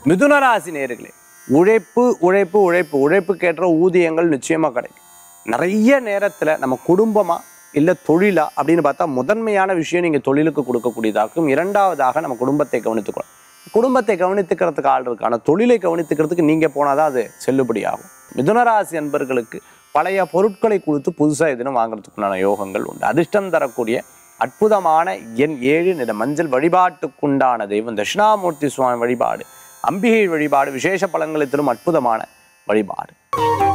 மிதுனராசி நேர்களே உழைப்பு உழைப்பு உழைப்பு உழைப்புக்கேற்ற ஊதியங்கள் நிச்சயமாக கிடைக்கும் நிறைய நேரத்தில் நம்ம குடும்பமாக இல்லை தொழிலா அப்படின்னு பார்த்தா முதன்மையான விஷயம் நீங்கள் தொழிலுக்கு கொடுக்கக்கூடியதாகும் இரண்டாவதாக நம்ம குடும்பத்தை கவனித்துக்கணும் குடும்பத்தை கவனித்துக்கிறதுக்கு ஆள் இருக்கு ஆனால் தொழிலை கவனித்துக்கிறதுக்கு நீங்கள் போனால் தான் அது செல்லுபடியாகும் மிதுனராசி அன்பர்களுக்கு பழைய பொருட்களை கொடுத்து புதுசாக எதுவும் வாங்குறதுக்குண்டான யோகங்கள் உண்டு அதிர்ஷ்டம் தரக்கூடிய அற்புதமான எண் ஏழு நிற மஞ்சள் வழிபாட்டுக்குண்டான தெய்வம் தட்சிணாமூர்த்தி சுவாமி வழிபாடு அம்பிகை வழிபாடு விசேஷ பலன்களை தரும் அற்புதமான வழிபாடு